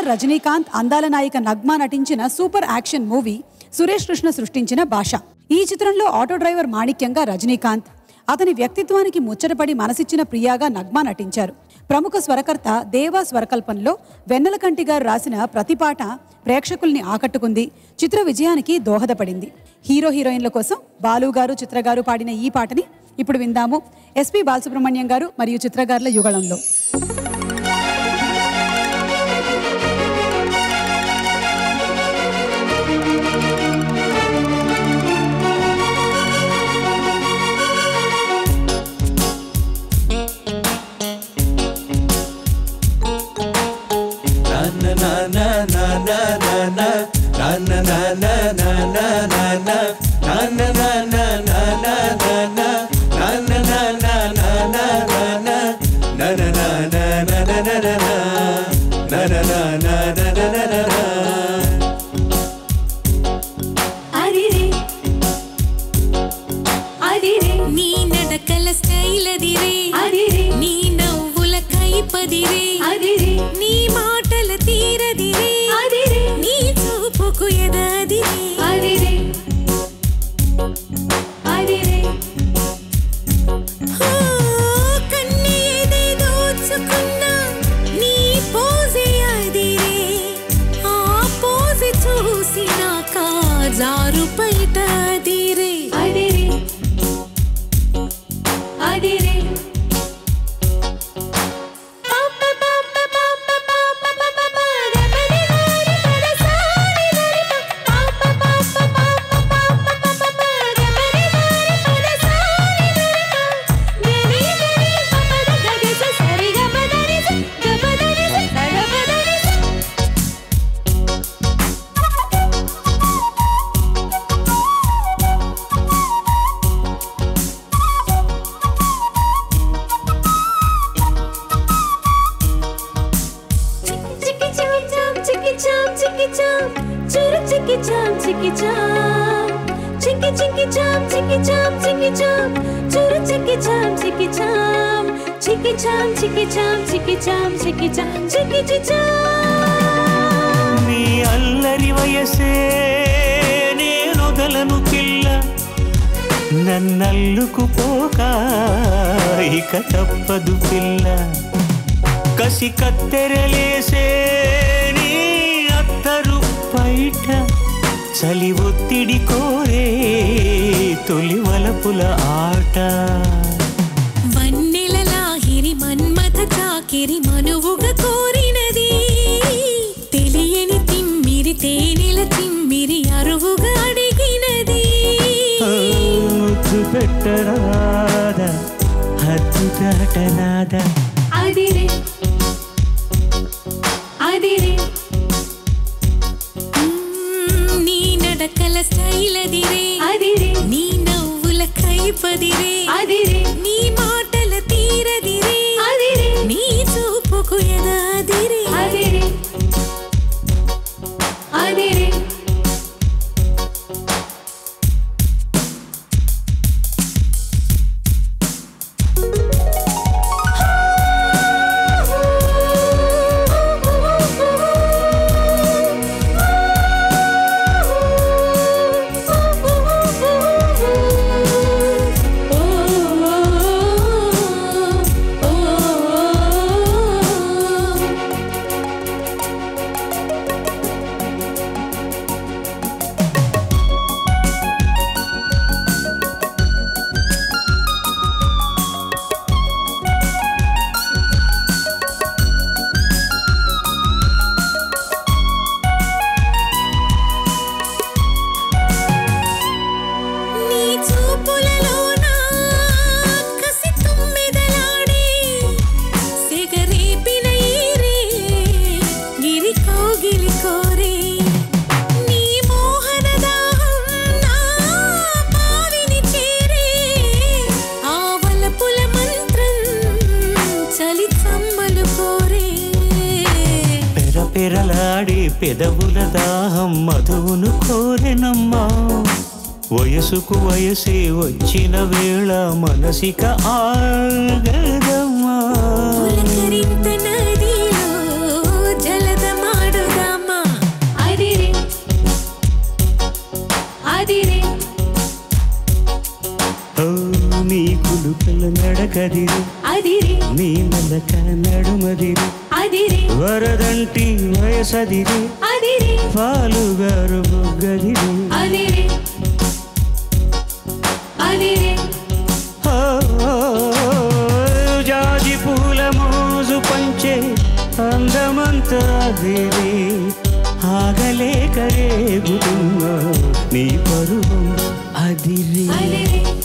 ఎన్టీఆర్ రజనీకాంత్ అందాల నాయిక నగ్మా నటించిన super action movie Suresh Krishna సృష్టించిన భాష ఈ చిత్రంలో ఆటో డ్రైవర్ మాణిక్యంగా రజనీకాంత్ అతని వ్యక్తిత్వానికి ముచ్చటపడి మనసిచ్చిన ప్రియాగా నగ్మా నటించారు ప్రముఖ స్వరకర్త దేవా స్వరకల్పంలో వెన్నెలకంటి గారు రాసిన ప్రతి పాట ప్రేక్షకుల్ని ఆకట్టుకుంది చిత్ర విజయానికి దోహదపడింది హీరో హీరోయిన్ల కోసం బాలు గారు చిత్ర గారు పాడిన ఈ పాటని ఇప్పుడు విందాము ఎస్పి బాలసుబ్రహ్మణ్యం గారు మరియు చిత్రగారుల యుగళంలో అదిరే అదిరే నీ నడకల స్టైల్ అదిరే అదిరే నీ నవ్వుల కైపదిరే అదిరే నీ మాటల తీరదిరే అదిరే నీ చూపుకు ఎదదిరే అదిరే అదిరే హో, కన్ని ఏదే దోచుకున్నా నీ పోజే అదిరే ఆ పోజే చూసినాక జారు బయట అదిరే అదిరే అదిరే చిక్కి చాం చాం చిక్కి చాం చిక్కి చాం చురు చిక్కి చాం చిక్కి చాం చిక్కి చిక్కి చాం చిక్కి చాం చిక్కి చాం చురు చిక్కి చాం చిక్కి చాం చిక్కి చాం చిక్కి చాం చిక్కి చాం చిక్కి చాం చిక్కి చి చాం నీ అల్లరి వయసే నేనొదలను పిల్ల నన్నల్లుకు పోక ఇక తప్పదు పిల్ల కసి కత్తెరలేసే నీ అత్తరు బయట చలి ఒత్తిడి కోరే తొలి వలపుల ఆట వన్నెల లాహిరి మన్మథ చాకిరి మనువుగా కోరినది తెలియని తిమ్మిరి తేనెల తిమ్మిరి అరువుగా అడిగినది ముద్దు పెట్టరాదా హద్దు దాటనాదా అదిరే అదిరే నీ నడకల స్టైల్ అదిరే అదిరే నీ నవ్వుల కైపదిరే అదిరే నీ మాటల తీరదిరే అదిరే నీ చూపుకు ఎదాదిరే అదిరే అదిరే నీ చూపులలోన కసి తుమ్మెదలాడే సిగరేపిన ఈరే గిరి కౌగిలి కోరే నీ మోహన దాహం నా పావిని చేరే ఆవలపుల మంత్రం చలి చమ్మలు కోరే పెర పెరలాడి పెదవుల దాహం మధువును కోరెనమ్మా వయసుకు వయసే వచ్చిన వేళ మనసిక ఆగదమ్మా పులకరింత నదిలో జలదమాడు చిలుకల నడకదిరి అదిరే నీ నలక నడుమదిరి అదిరే వరదంటి వయసదిరి అదిరే పాలుగారు బొగ్గదిరి అదిరే అదిరే ఓ, జాజి పూల మోజు పంచే అందమంతా అదిరి ఆగలేక రేగుతున్నా నీ పరువం అదిరి అదిరే